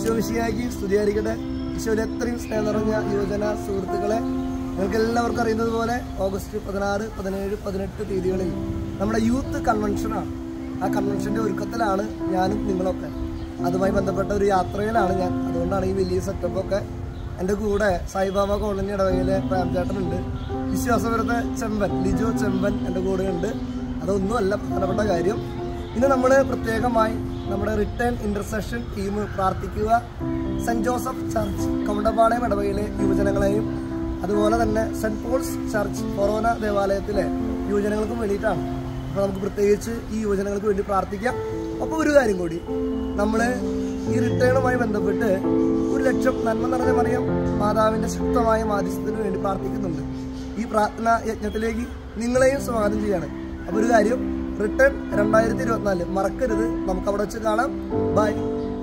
ഈശോ വിഷയാക്കി സ്തുതിയായിരിക്കട്ടെ ഈശോയിൽ എത്രയും സ്നേഹം നിറഞ്ഞ യുവജന സുഹൃത്തുക്കളെ നിങ്ങൾക്ക് എല്ലാവർക്കും അറിയുന്നത് പോലെ ഓഗസ്റ്റ് പതിനാറ് പതിനേഴ് പതിനെട്ട് തീയതികളിൽ നമ്മുടെ യൂത്ത് കൺവെൻഷനാണ് ആ കൺവെൻഷൻ്റെ ഒരുക്കത്തിലാണ് ഞാനും നിങ്ങളൊക്കെ അതുമായി ബന്ധപ്പെട്ട ഒരു യാത്രയിലാണ് ഞാൻ അതുകൊണ്ടാണ് ഈ വലിയ സെറ്റപ്പൊക്കെ എൻ്റെ കൂടെ സായിബാബ കോളനി ഇടവകയിലെ പ്രേംചേട്ടനുണ്ട് വിശ്വാസപരത്തെ ചെമ്പൻ ലിജോ ചെമ്പൻ എൻ്റെ കൂടെയുണ്ട് അതൊന്നുമല്ല പ്രധാനപ്പെട്ട കാര്യം ഇന്ന് നമ്മൾ പ്രത്യേകമായി നമ്മുടെ റിട്ടേൺ ഇന്റർസെഷൻ ടീം പ്രാർത്ഥിക്കുക സെന്റ് ജോസഫ് ചർച്ച് കൗണ്ടപാളയം ഇടവകയിലെ യുവജനങ്ങളെയും അതുപോലെ തന്നെ സെന്റ് പോൾസ് ചർച്ച് കൊറോന ദേവാലയത്തിലെ യുവജനങ്ങൾക്കും വേണ്ടിയിട്ടാണ് അപ്പോൾ നമുക്ക് പ്രത്യേകിച്ച് ഈ യുവജനങ്ങൾക്ക് വേണ്ടി പ്രാർത്ഥിക്കാം അപ്പോൾ ഒരു കാര്യം കൂടി നമ്മൾ ഈ റിട്ടേണുമായി ബന്ധപ്പെട്ട് ഒരു ലക്ഷം നന്മ നിറഞ്ഞ മറിയം മാതാവിൻ്റെ ശക്തമായ മാധ്യസ്ഥത്തിന് വേണ്ടി പ്രാർത്ഥിക്കുന്നുണ്ട് ഈ പ്രാർത്ഥന യജ്ഞത്തിലേക്ക് നിങ്ങളെയും സ്വാഗതം ചെയ്യാണ് അപ്പോൾ ഒരു കാര്യം റിട്ടേൺ രണ്ടായിരത്തി ഇരുപത്തിനാല് മറക്കരുത് നമുക്ക് അവിടെ വെച്ച് കാണാം ബൈ